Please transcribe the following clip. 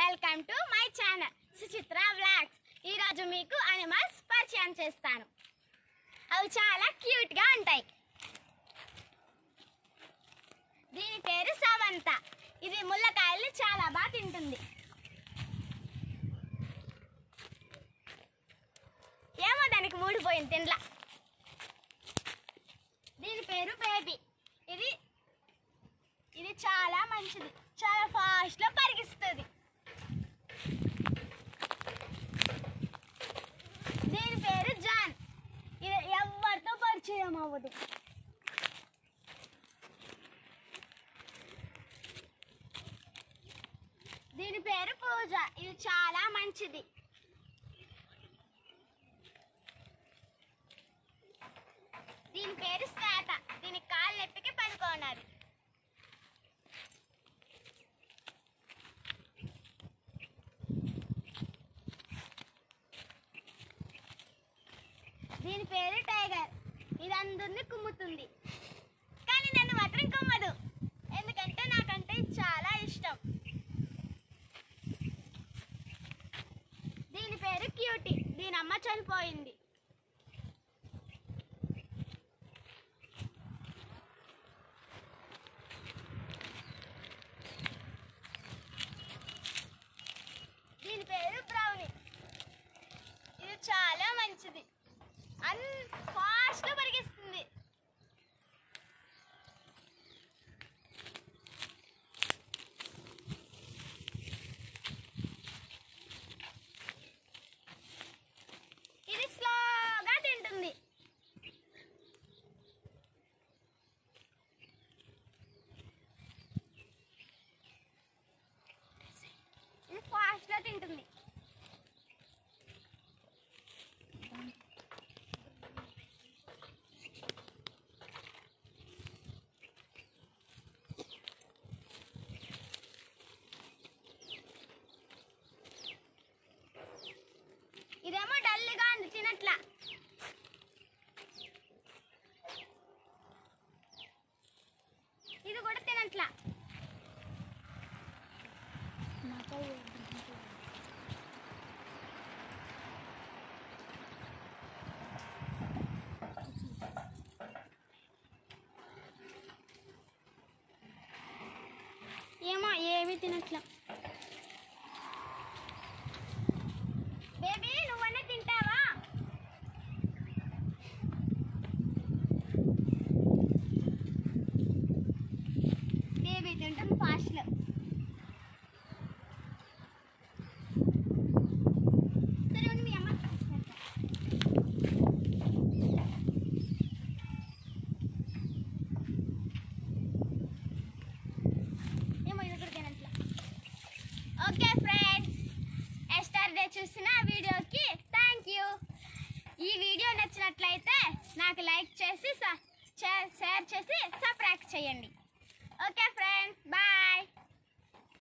welcome to my channel Suchitra vlogs ఈరోజు మీకు animals పరిచయం చేస్తాను అవి చాలా క్యూట్గా ఉంటాయి దీని పేరు సవంత ఇది ముల్లకాయల్ని చాలా బాగా తింటుంది ఏమో దానికి మూడిపోయింది తిండ్లా దీని పేరు బేబీ ఇది ఇది చాలా మంచిది చాలా ఫాస్ట్లో పరిగిస్తుంది దీని పేరు జాన్ ఇది ఎవరితో పరిచయం అవ్వదు దీని పేరు పూజ ఇది చాలా మంచిది దీని పేరు శ్వేత దీని కాలు నొప్పికి పడుకోనది దీని పేరు టైగర్ ఇది అందరిని కుమ్ముతుంది కానీ నన్ను మాత్రం కుమ్మదు ఎందుకంటే నాకంటే ఇది చాలా ఇష్టం దీని పేరు క్యూటీ దీని అమ్మ చనిపోయింది దీని పేరు బ్రౌనీ ఇది చాలా మంచిది అన్ ఫాస్ట్గా పరిగెస్తుంది ఇది స్లోగా తింటుంది ఇది ఫాస్ట్గా తింటుంది ఇదేమో డల్గా ఉంది తినట్లా ఇది కూడా తినట్లా ఏమో ఏమీ తినట్లా బేబీ నువ్వన్నీ తింటావా బేబీ తింటాం ఫాస్ట్లో సరే ఉండు, మీ అమ్మ ఏమో ఇది కూడా తినట్లా ఓకే ఫ్రెండ్స్ ఎస్టర్ డే చూసిన వీడియోకి థ్యాంక్ యూ ఈ వీడియో నచ్చినట్లయితే నాకు లైక్ చేసి స- షేర్ షేర్ చేసి సబ్స్క్రైబ్ చేయండి ఓకే ఫ్రెండ్స్ బాయ్